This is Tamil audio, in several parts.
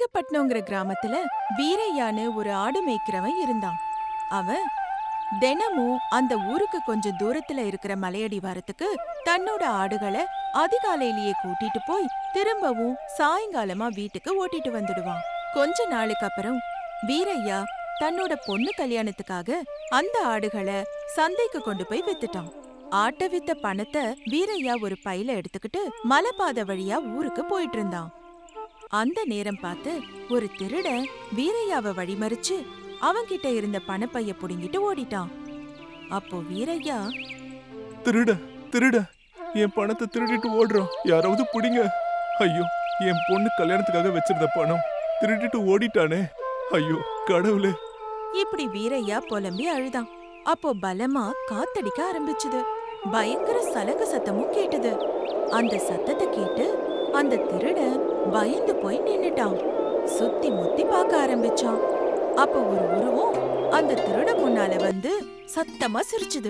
நாயகப்பட்டினங்கிற கிராமத்துல வீரையான்னு ஒரு ஆடு மேய்க்கிறவன் இருந்தான் அவன் தினமும் அந்த ஊருக்கு கொஞ்சம் தூரத்துல இருக்கிற மலையடிவாரத்துக்கு தன்னோட ஆடுகளை அதிகாலையிலேயே கூட்டிட்டு போய் திரும்பவும் சாயங்காலமா வீட்டுக்கு ஓட்டிட்டு வந்துடுவான் கொஞ்ச நாளுக்கு அப்புறம் வீரையா தன்னோட பொண்ணு கல்யாணத்துக்காக அந்த ஆடுகளை சந்தைக்கு கொண்டு போய் வித்துட்டான் ஆட்ட வித்த பணத்தை வீரையா ஒரு பையில எடுத்துக்கிட்டு மலைப்பாதை வழியா ஊருக்கு போயிட்டு இருந்தான் அந்த நேரம் பார்த்து ஒரு திருடன் வீரையாவை வழிமறிச்சு அவன்கிட்ட இருந்த பணப்பைய புடுங்கிட்டு ஓடிட்டான் அப்போ வீரையா திருட திருட என் பணத்தை திருடிட்டு ஓடுறோம் யாராவது பிடிங்க ஐயோ என் பொண்ணு கல்யாணத்துக்காக வச்சிருந்த பணம் திருடிட்டு ஓடிட்டானே ஐயோ கடவுளே இப்படி வீரையா புலம்பி அழுதான் அப்போ பலமா காத்தடிக்க ஆரம்பிச்சுது பயங்கர சலங்க சத்தமும் கேட்டது அந்த சத்தத்தை கேட்டு அந்த திருடன் பயந்து போய் நின்னுட்டான் சுத்தி முத்தி பார்க்க ஆரம்பிச்சான் அப்போ ஒரு உருவம் அந்த திருட முன்னால வந்து சத்தமா சிரிச்சுது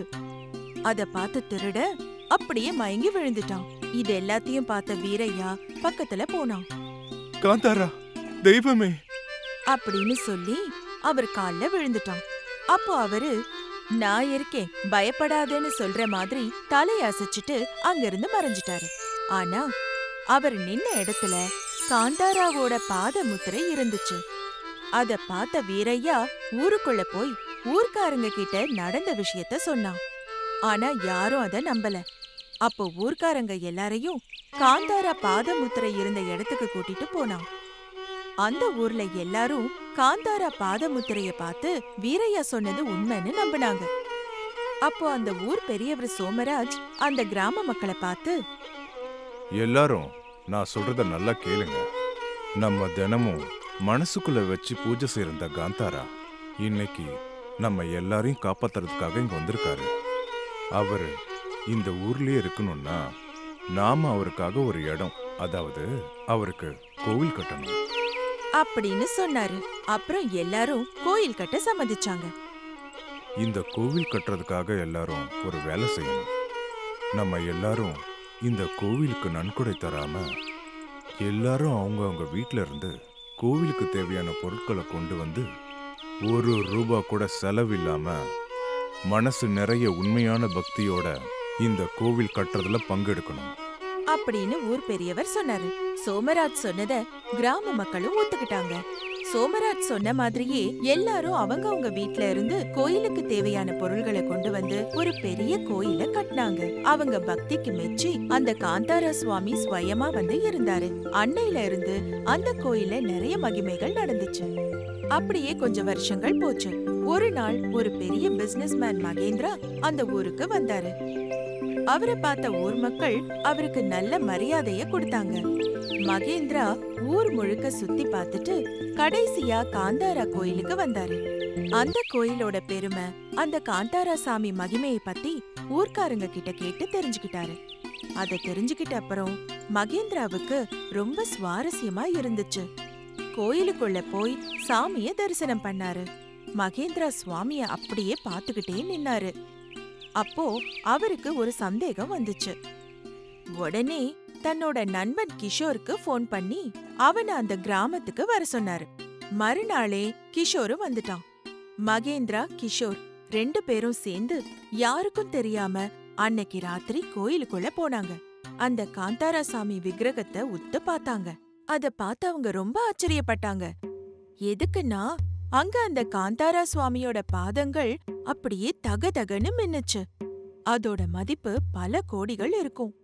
அத பார்த்த திருட அப்படியே மயங்கி விழுந்துட்டான் இது எல்லாத்தையும் பார்த்த வீரையா பக்கத்துல போனான் காந்தாரா தெய்வமே அப்படின்னு சொல்லி அவர் கால்ல விழுந்துட்டான் அப்போ அவரு நான் இருக்கேன் பயப்படாதேன்னு சொல்ற மாதிரி தலையசைச்சிட்டு அங்கிருந்து மறைஞ்சிட்டாரு ஆனா அவர் நின்ன இடத்துல காந்தாராவோட பாத முத்திரை இருந்துச்சு அத பார்த்த வீரையா ஊருக்குள்ள போய் ஊர்க்காரங்க கிட்ட நடந்த விஷயத்த சொன்னான் ஆனா யாரும் அத நம்பல அப்போ ஊர்க்காரங்க எல்லாரையும் காந்தாரா பாத முத்திரை இருந்த இடத்துக்கு கூட்டிட்டு போனான் அந்த ஊர்ல எல்லாரும் காந்தாரா பாதமுத்திரைய பார்த்து வீரையா சொன்னது உண்மைன்னு நம்பினாங்க அப்போ அந்த ஊர் பெரியவர் சோமராஜ் அந்த கிராம மக்களை பார்த்து எல்லாரும் நான் சொல்றத நல்லா கேளுங்க நம்ம தினமும் மனசுக்குள்ள வச்சு பூஜை செய்யற காந்தாரா இன்னைக்கு நம்ம எல்லாரையும் காப்பாத்துறதுக்காக இங்க வந்திருக்காரு அவரு இந்த ஊர்லயே இருக்கணும்னா நாம அவருக்காக ஒரு இடம் அதாவது அவருக்கு கோவில் கட்டணும் அப்படின்னு சொன்னாரு அப்புறம் எல்லாரும் கோயில் கட்ட சம்மதிச்சாங்க இந்த கோவில் கட்டுறதுக்காக எல்லாரும் ஒரு வேலை செய்யணும் நம்ம எல்லாரும் இந்த கோவிலுக்கு நன்கொடை தராம எல்லாரும் அவங்கவங்க வீட்ல இருந்து கோவிலுக்கு தேவையான பொருட்களை கொண்டு வந்து ஒரு ரூபா கூட செலவில்லாம மனசு நிறைய உண்மையான பக்தியோட இந்த கோவில் கட்டுறதுல பங்கெடுக்கணும் அப்படின்னு ஊர் பெரியவர் சொன்னாரு சோமராஜ் சொன்னத கிராம மக்களும் ஒத்துக்கிட்டாங்க சோமராஜ் சொன்ன மாதிரியே எல்லாரும் அவங்க அவங்க வீட்ல இருந்து கோயிலுக்கு தேவையான பொருள்களை கொண்டு வந்து ஒரு பெரிய கோயில கட்டினாங்க அவங்க பக்திக்கு மெச்சி அந்த காந்தார சுவாமி ஸ்வயமா வந்து இருந்தாரு அன்னையில இருந்து அந்த கோயில்ல நிறைய மகிமைகள் நடந்துச்சு அப்படியே கொஞ்சம் வருஷங்கள் போச்சு ஒரு நாள் ஒரு பெரிய பிசினஸ்மேன் மகேந்திரா அந்த ஊருக்கு வந்தாரு அவரை பார்த்த ஊர் மக்கள் அவருக்கு நல்ல மரியாதைய கொடுத்தாங்க மகேந்திரா ஊர் முழுக்க சுத்தி பார்த்துட்டு கடைசியா காந்தாரா கோயிலுக்கு வந்தாரு அந்த கோயிலோட பெருமை அந்த காந்தாரா சாமி மகிமையை பத்தி ஊர்க்காரங்க கிட்ட கேட்டு தெரிஞ்சுக்கிட்டாரு அத தெரிஞ்சுக்கிட்ட அப்புறம் மகேந்திராவுக்கு ரொம்ப சுவாரஸ்யமா இருந்துச்சு கோயிலுக்குள்ள போய் சாமிய தரிசனம் பண்ணாரு மகேந்திரா சுவாமிய அப்படியே பார்த்துக்கிட்டே நின்னாரு அப்போ அவருக்கு ஒரு சந்தேகம் வந்துச்சு உடனே தன்னோட நண்பன் கிஷோருக்கு ஃபோன் பண்ணி அவனை அந்த கிராமத்துக்கு வர சொன்னாரு மறுநாளே கிஷோரும் வந்துட்டான் மகேந்திரா கிஷோர் ரெண்டு பேரும் சேர்ந்து யாருக்கும் தெரியாம அன்னைக்கு ராத்திரி கோயிலுக்குள்ள போனாங்க அந்த காந்தாரா சாமி விக்கிரகத்தை உத்து பார்த்தாங்க அத பார்த்து அவங்க ரொம்ப ஆச்சரியப்பட்டாங்க எதுக்குன்னா அங்க அந்த காந்தாரா சுவாமியோட பாதங்கள் அப்படியே தகதகன்னு மின்னுச்சு அதோட மதிப்பு பல கோடிகள் இருக்கும்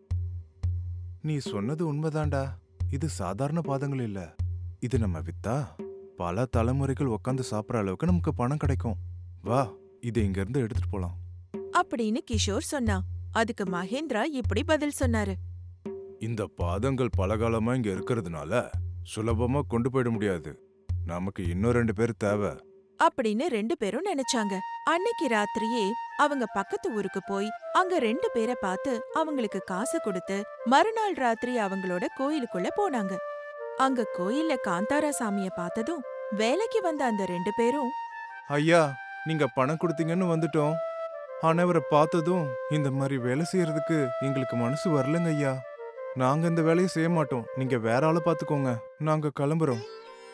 நீ சொன்னது உண்மைதான்டா இது சாதாரண பாதங்கள் இல்ல இது நம்ம வித்தா பல தலைமுறைகள் உட்காந்து சாப்பிட்ற அளவுக்கு நமக்கு பணம் கிடைக்கும் வா இதை இங்க இருந்து எடுத்துட்டு போலாம் அப்படின்னு கிஷோர் சொன்னான் அதுக்கு மகேந்திரா இப்படி பதில் சொன்னாரு இந்த பாதங்கள் பலகாலமா இங்க இருக்கிறதுனால சுலபமா கொண்டு போயிட முடியாது நமக்கு இன்னும் ரெண்டு பேர் தேவை அப்படின்னு ரெண்டு பேரும் நினைச்சாங்க அன்னைக்கு ராத்திரியே அவங்க பக்கத்து ஊருக்கு போய் அங்க ரெண்டு பேரை பார்த்து அவங்களுக்கு காசு கொடுத்து மறுநாள் ராத்திரி அவங்களோட கோயிலுக்குள்ள போனாங்க அங்க கோயில்ல காந்தாரா சாமிய பார்த்ததும் வேலைக்கு வந்த அந்த ரெண்டு பேரும் ஐயா நீங்க பணம் கொடுத்தீங்கன்னு வந்துட்டோம் ஆனா இவரை பார்த்ததும் இந்த மாதிரி வேலை செய்யறதுக்கு எங்களுக்கு மனசு வரலங்க ஐயா நாங்க இந்த வேலையை செய்ய மாட்டோம் நீங்க வேற ஆளை பார்த்துக்கோங்க நாங்க கிளம்புறோம்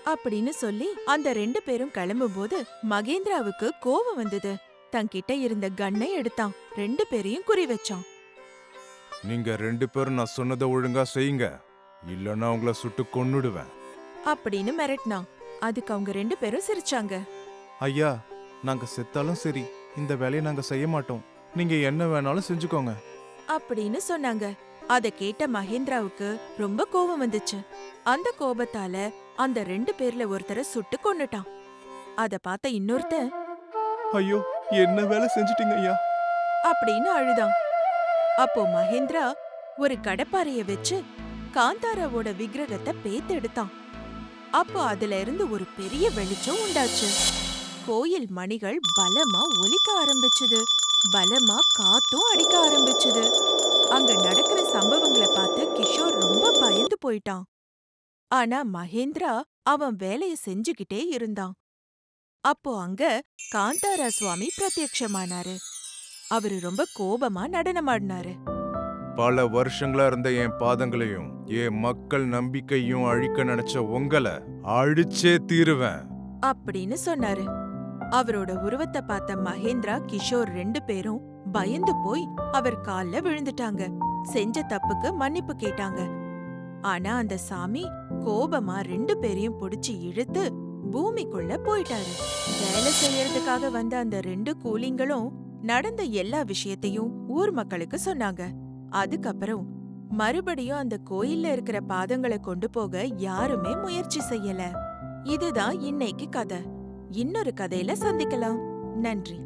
அப்படின்னு சொல்லி அந்த ரெண்டு பேரும் கிளம்பும்போது மகேந்திராவுக்கு கோபம் வந்தது தன்கிட்ட இருந்த கன்னை எடுத்தான் ரெண்டு பேரையும் குறி வச்சான் நீங்க ரெண்டு பேரும் நான் சொன்னதை ஒழுங்கா செய்யுங்க இல்லைன்னா உங்களை சுட்டு கொன்னுடுவேன் அப்படின்னு மிரட்டினான் அதுக்கு அவங்க ரெண்டு பேரும் சிரிச்சாங்க ஐயா நாங்க செத்தாலும் சரி இந்த வேலையை நாங்க செய்ய மாட்டோம் நீங்க என்ன வேணாலும் செஞ்சுக்கோங்க அப்படின்னு சொன்னாங்க அத கேட்ட மகேந்திராவுக்கு ரொம்ப கோபம் வந்துச்சு அந்த கோபத்தால அந்த ரெண்டு பேர்ல ஒருத்தரை சுட்டு கொன்னுட்டான் அத பார்த்த இன்னொருத்தன் ஐயோ என்ன வேலை செஞ்சுட்டீங்க ஐயா அப்படின்னு அழுதான் அப்போ மகேந்திரா ஒரு கடப்பாறைய வச்சு காந்தாராவோட விக்கிரகத்தை பேத்தெடுத்தான் அப்போ அதுல இருந்து ஒரு பெரிய வெளிச்சம் உண்டாச்சு கோயில் மணிகள் பலமா ஒலிக்க ஆரம்பிச்சுது பலமா காத்தும் அடிக்க ஆரம்பிச்சுது அங்க நடக்கிற சம்பவங்களை பார்த்து கிஷோர் ரொம்ப பயந்து போயிட்டான் ஆனா மகேந்திரா அவன் வேலைய செஞ்சுகிட்டே இருந்தான் அப்போ அங்க காந்தாரா சுவாமி பிரத்யக்ஷமானாரு அவரு ரொம்ப கோபமா நடனமாடினாரு பல வருஷங்களா இருந்த என் பாதங்களையும் என் மக்கள் நம்பிக்கையும் அழிக்க நினைச்ச உங்களை அழிச்சே தீருவேன் அப்படின்னு சொன்னாரு அவரோட உருவத்தை பார்த்த மகேந்திரா கிஷோர் ரெண்டு பேரும் பயந்து போய் அவர் கால்ல விழுந்துட்டாங்க செஞ்ச தப்புக்கு மன்னிப்பு கேட்டாங்க ஆனா அந்த சாமி கோபமா ரெண்டு பேரையும் புடிச்சு இழுத்து பூமிக்குள்ள போயிட்டாரு வேலை செய்யறதுக்காக வந்த அந்த ரெண்டு கூலிங்களும் நடந்த எல்லா விஷயத்தையும் ஊர் மக்களுக்கு சொன்னாங்க அதுக்கப்புறம் மறுபடியும் அந்த கோயில்ல இருக்கிற பாதங்களை கொண்டு போக யாருமே முயற்சி செய்யல இதுதான் இன்னைக்கு கதை இன்னொரு கதையில சந்திக்கலாம் நன்றி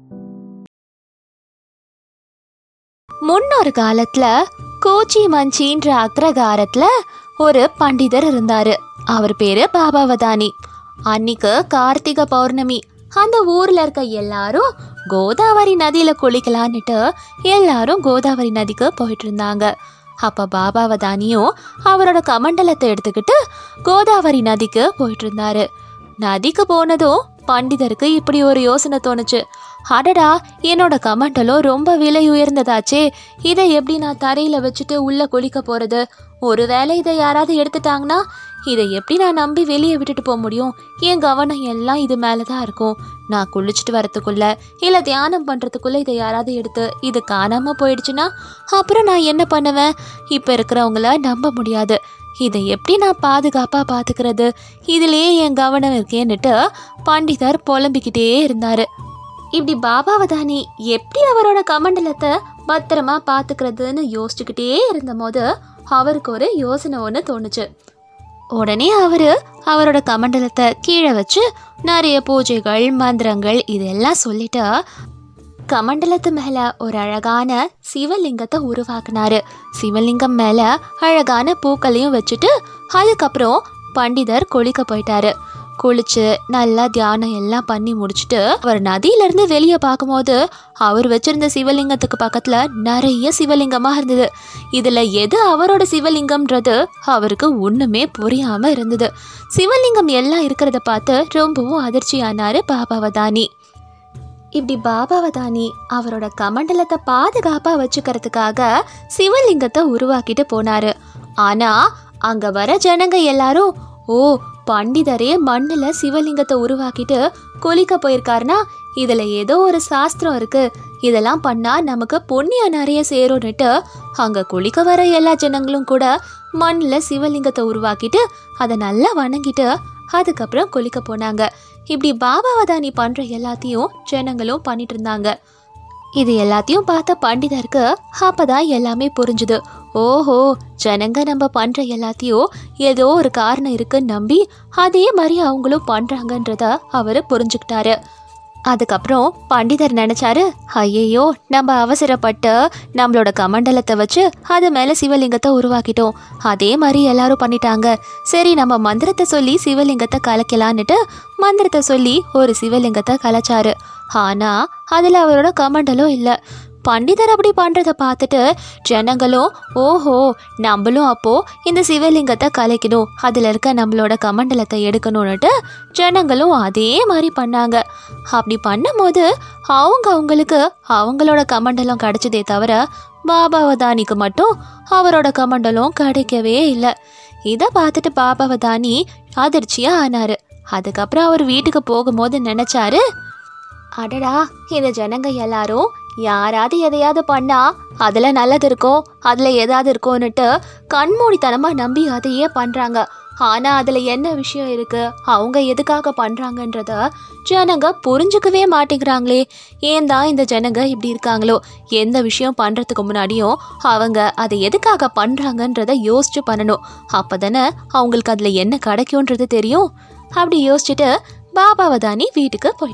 முன்னொரு காலத்துல கோச்சி மஞ்சின்ற அக்ரகாரத்துல ஒரு பண்டிதர் இருந்தாரு அவர் பேரு பாபாவதானி அன்னைக்கு கார்த்திகை பௌர்ணமி அந்த ஊர்ல இருக்க எல்லாரும் கோதாவரி நதியில குளிக்கலான்னுட்டு எல்லாரும் கோதாவரி நதிக்கு போயிட்டு இருந்தாங்க அப்ப பாபாவதானியும் அவரோட கமண்டலத்தை எடுத்துக்கிட்டு கோதாவரி நதிக்கு போயிட்டு இருந்தாரு நதிக்கு போனதும் பண்டிதருக்கு இப்படி ஒரு யோசனை தோணுச்சு அடடா என்னோட கமண்டலம் ரொம்ப விலை உயர்ந்ததாச்சே இதை எப்படி நான் தரையில வச்சுட்டு உள்ள குளிக்க போறது ஒருவேளை இதை யாராவது எடுத்துட்டாங்கன்னா இதை எப்படி நான் நம்பி வெளியே விட்டுட்டு போக முடியும் என் கவனம் எல்லாம் இது மேலே தான் இருக்கும் நான் குளிச்சுட்டு வரத்துக்குள்ள இல்லை தியானம் பண்ணுறதுக்குள்ள இதை யாராவது எடுத்து இது காணாமல் போயிடுச்சுன்னா அப்புறம் நான் என்ன பண்ணுவேன் இப்போ இருக்கிறவங்கள நம்ப முடியாது இதை எப்படி நான் பாதுகாப்பாக பார்த்துக்கிறது இதுலேயே என் கவனம் இருக்கேன்னுட்டு பண்டிதர் புலம்பிக்கிட்டே இருந்தார் இப்படி பாபாவதானி எப்படி அவரோட கமண்டலத்தை பத்திரமா பார்த்துக்கிறதுன்னு யோசிச்சுக்கிட்டே இருந்தபோது அவருக்கு ஒரு யோசனை ஒன்று தோணுச்சு உடனே அவரு அவரோட கமண்டலத்தை கீழே வச்சு நிறைய பூஜைகள் மந்திரங்கள் இதெல்லாம் சொல்லிட்டு கமண்டலத்து மேல ஒரு அழகான சிவலிங்கத்தை உருவாக்குனாரு சிவலிங்கம் மேல அழகான பூக்களையும் வச்சுட்டு அதுக்கப்புறம் பண்டிதர் குளிக்க போயிட்டாரு குளிச்சு நல்லா தியானம் எல்லாம் பண்ணி முடிச்சுட்டு அவர் நதியிலிருந்து வெளியே பார்க்கும்போது அவர் வச்சிருந்த சிவலிங்கத்துக்கு பக்கத்துல நிறைய சிவலிங்கமா இருந்தது இதுல எது அவரோட சிவலிங்கம்ன்றது அவருக்கு ஒண்ணுமே புரியாம இருந்தது சிவலிங்கம் எல்லாம் இருக்கிறத பார்த்து ரொம்பவும் அதிர்ச்சியானாரு பாபாவதானி இப்படி பாபாவதானி அவரோட கமண்டலத்தை பாதுகாப்பா வச்சுக்கிறதுக்காக சிவலிங்கத்தை உருவாக்கிட்டு போனாரு ஆனா அங்க வர ஜனங்க எல்லாரும் ஓ பண்டிதரே மண்ணுல சிவலிங்கத்தை உருவாக்கிட்டு குளிக்க போயிருக்காருன்னா இதுல ஏதோ ஒரு சாஸ்திரம் இருக்கு இதெல்லாம் பண்ணா நமக்கு புண்ணியம் நிறைய சேரும்னுட்டு அங்க குளிக்க வர எல்லா ஜனங்களும் கூட மண்ணில் சிவலிங்கத்தை உருவாக்கிட்டு அதை நல்லா வணங்கிட்டு அதுக்கப்புறம் குளிக்க போனாங்க இப்படி பாபாவதானி பண்ற எல்லாத்தையும் ஜனங்களும் பண்ணிட்டு இருந்தாங்க இது எல்லாத்தையும் பார்த்த பண்டிதருக்கு அப்பதான் எல்லாமே புரிஞ்சுது ஓஹோ ஜனங்க நம்ம பண்ற எல்லாத்தையும் ஏதோ ஒரு காரணம் இருக்குன்னு நம்பி அதே மாதிரி அவங்களும் பண்றாங்கன்றத அவரு புரிஞ்சுக்கிட்டாரு அதுக்கப்புறம் பண்டிதர் நினைச்சாரு ஐயையோ நம்ம அவசரப்பட்டு நம்மளோட கமண்டலத்தை வச்சு அது மேல சிவலிங்கத்தை உருவாக்கிட்டோம் அதே மாதிரி எல்லாரும் பண்ணிட்டாங்க சரி நம்ம மந்திரத்தை சொல்லி சிவலிங்கத்தை கலைக்கலான்னுட்டு மந்திரத்தை சொல்லி ஒரு சிவலிங்கத்தை கலைச்சாரு ஆனா அதுல அவரோட கமண்டலம் இல்ல பண்டிதர் அப்படி பண்றத பார்த்துட்டு ஜனங்களும் ஓஹோ நம்மளும் அப்போ இந்த சிவலிங்கத்தை கலைக்கணும் அதுல இருக்க நம்மளோட கமண்டலத்தை எடுக்கணும்னுட்டு ஜனங்களும் அதே மாதிரி பண்ணாங்க அப்படி பண்ணும்போது அவங்க அவங்களுக்கு அவங்களோட கமண்டலம் கிடைச்சதே தவிர பாபாவதானிக்கு மட்டும் அவரோட கமண்டலம் கிடைக்கவே இல்லை இதை பார்த்துட்டு பாபாவதானி அதிர்ச்சியா ஆனாரு அதுக்கப்புறம் அவர் வீட்டுக்கு போகும்போது நினைச்சாரு அடடா இந்த ஜனங்க எல்லாரும் யாராவது எதையாவது பண்ணா அதுல நல்லது இருக்கும் அதுல ஏதாவது இருக்கும்னுட்டு கண்மூடித்தனமா நம்பி அதையே பண்றாங்க ஆனா அதுல என்ன விஷயம் இருக்கு அவங்க எதுக்காக பண்றாங்கன்றத ஜனங்க புரிஞ்சுக்கவே மாட்டேங்கிறாங்களே ஏன் தான் இந்த ஜனங்க இப்படி இருக்காங்களோ எந்த விஷயம் பண்றதுக்கு முன்னாடியும் அவங்க அதை எதுக்காக பண்றாங்கன்றத யோசிச்சு பண்ணணும் அப்பதானே அவங்களுக்கு அதுல என்ன கிடைக்கும்ன்றது தெரியும் அப்படி யோசிச்சுட்டு பாபாவதானி வீட்டுக்கு போய்